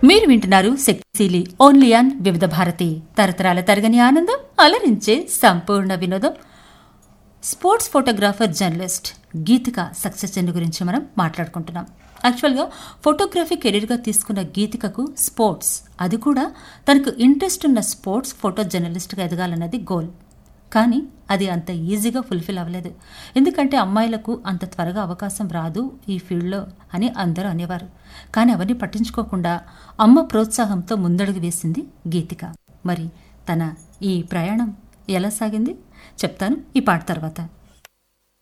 మీరు వింటున్నారు శక్తిశీలి ఓన్లీ ఆన్ వివిధ భారతి తరతరాల తరగని ఆనందం అలరించే సంపూర్ణ వినోదం sports photographer journalist Geethika success journey గురించి మనం మాట్లాడుకుంటున్నాం యాక్చువల్గా ఫోటోగ్రఫీ కెరీర్గా తీసుకున్న గీతికకు స్పోర్ట్స్ అది కూడా తనకు ఇంట్రెస్ట్ ఉన్న స్పోర్ట్స్ ఫోటో జర్నలిస్ట్గా ఎదగాలన్నది గోల్ కానీ అది అంత ఈజీగా ఫుల్ఫిల్ అవ్వలేదు ఎందుకంటే అమ్మాయిలకు అంత త్వరగా అవకాశం రాదు ఈ ఫీల్డ్లో అని అందరూ అనేవారు కానీ అవన్నీ పట్టించుకోకుండా అమ్మ ప్రోత్సాహంతో ముందడుగు వేసింది గీతిక మరి తన ఈ ప్రయాణం ఎలా సాగింది చెప్తాను ఈ పాట తర్వాత